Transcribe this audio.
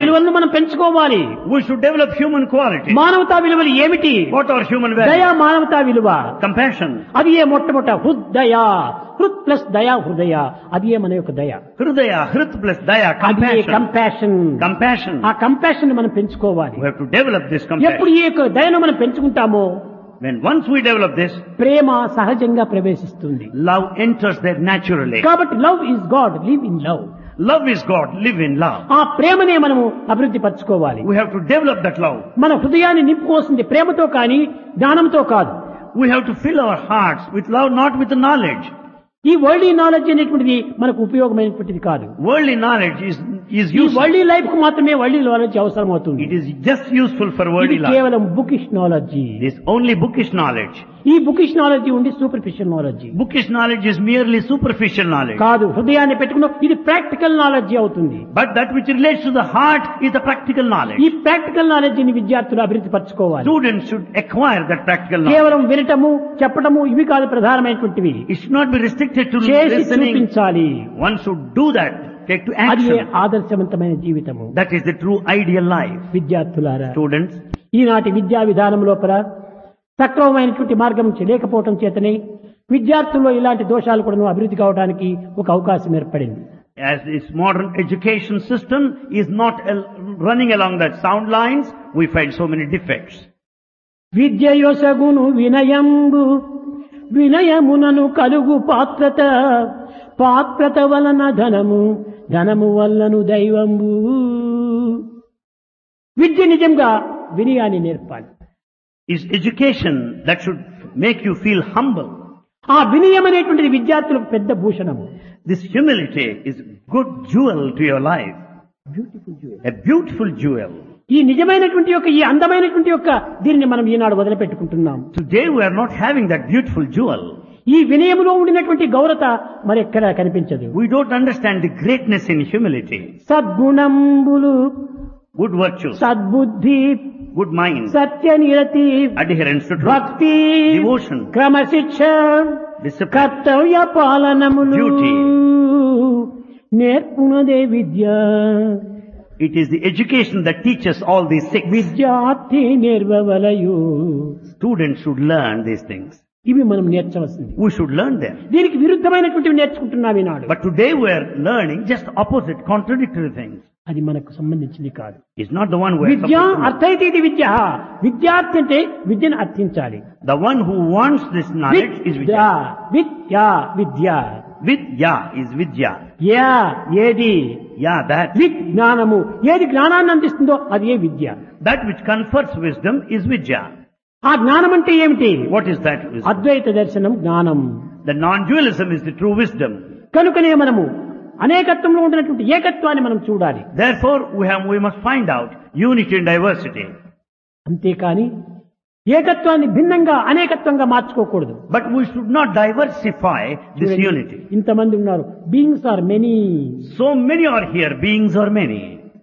విలువలను మనం పెంచుకోవాలి We should develop human qualities. మానవతా విలువలు ఏమిటి What are human దయ values? మానవతా విలువ Compassion. అది ఏ మొట్టమొదట హృదయ హృత్ ప్లస్ దయా హృదయ అది ఏ మన యొక్క దయ Hridaya, Hrit plus Daya, అది ఏ compassion. Compassion Compassion. ఆ కంపాషన్ మనం పెంచుకోవాలి We have to develop this ఎప్పుడు compassion. ఈ యొక్క దయను మనం పెంచుకుంటామో When once we develop this, ప్రేమ సహజంగా ప్రవేశిస్తుంది love enters there naturally. కాబట్టి love is God live in love Love is God, live in love. ఆ ప్రేమనే మనము అభివృద్ధి పరచుకోవాలి We have to develop that love. మన హృదయాన్ని నింపుకోవాల్సింది ప్రేమతో కానీ జ్ఞానంతో కాదు We have to fill our hearts with love, not with knowledge. ఈ వరల్డ్ నాలెడ్జ్ అనేటువంటిది మనకు ఉపయోగమైనటువంటిది కాదు Worldly knowledge is, is ఈ useful. వరల్డ్ లైఫ్ కు మాత్రమే వరల్డ్ నాలెడ్జ్ అవసరం అవుతుంది It is just useful for ఇది worldly life. కేవలం bookish knowledge It is only bookish knowledge. ఈ బుకిష్ నాలెడ్జీ ఉండి superficial knowledge Bookish knowledge is merely superficial knowledge. కాదు హృదయాన్ని పెట్టుకున్న ఇది ప్రాక్టికల్ నాలెడ్జీ అవుతుంది But that which relates to the heart is the practical knowledge. ఈ practical knowledge ని విద్యార్థులు అభివృద్ధి పరచుకోవాలి Students should acquire that practical knowledge. కేవలం వినటము చెప్పటము ఇవి కాదు ప్రధానమైనటువంటివి It should not be restricted to చేసి listening. చూపించాలి One should do that. Take to అది action. ఆదర్శవంతమైన జీవితము That is the true ideal life. విద్యార్థులారా Students, ఈనాటి విద్యా విధానం లోపల సక్రమమైనటువంటి మార్గం చే- లేకపోవటం చేతనే విద్యార్థుల్లో ఇలాంటి దోషాలు కూడా అభివృద్ధి కావడానికి ఒక అవకాశం ఏర్పడింది as this modern education system is not al- running along that sound lines, we find so many defects. విద్య యొసగును వినయంబు వినయమునను కలుగు పాత్రత పాత్రత వలన ధనము ధనము వలన దైవంబు విద్య నిజంగా వినయాన్ని నేర్పాలి Is education that should make you feel humble. ఆ వినయం అనేటువంటిది విద్యార్థులకు పెద్ద భూషణము This humility is good jewel to your life. A beautiful jewel. ఈ నిజమైనటువంటి యొక్క ఈ అందమైనటువంటి యొక్క దీనిని మనం ఈనాడు వదిలిపెట్టుకుంటున్నాం Today we are not having that beautiful jewel. ఈ వినయములో ఉండినటువంటి గౌరత మరెక్కడా కనిపించదు We don't understand the greatness in humility. సద్గుణంబులు Good virtues, సద్బుద్ధి good mind, Satya నిరతి adherence to truth, భక్తి devotion, క్రమశిక్ష discipline. కర్తవ్య పాలనములు Duty. నేర్పునదే Vidya It is the education that teaches all these six. విద్యార్థి నేర్వవలయు Students should learn these things. ఇవి మనం నేర్చవలసింది We should learn them. దీనికి విరుద్ధమైనటువంటివి నేర్చుకుంటున్నాం ఈనాడు But today we are learning just opposite, contradictory things. అది మనకు సంబంధించింది కాదు It's not the one who is Vidya supposed to know. అర్థైతే ఇది విద్య విద్యార్థి అంటే విద్యను అర్థించాలి The one who wants this knowledge is Vidya Vidya. Vidya Vidya Vidya is Vidya. Yeah ఏది Yeah, that. విజ్ఞానము ఏది జ్ఞానాన్ని అందిస్తుందో అది ఏ విద్య That which confers wisdom is Vidya. ఆ జ్ఞానం అంటే ఏమిటి What is that wisdom? అద్వైత దర్శనం జ్ఞానం The non-dualism is the true wisdom. కనుకనే మనము అనేకత్వంలో ఉండినటువంటి ఏకత్వాన్ని మనం చూడాలి Therefore, we have, we must find out unity and diversity. అంతేకాని ఏకత్వాన్ని భిన్నంగా అనేకత్వంగా మార్చుకోకూడదు But we should not diversify this చూడండి, unity. ఇంతమంది ఉన్నారు beings are many So many are here, beings are many.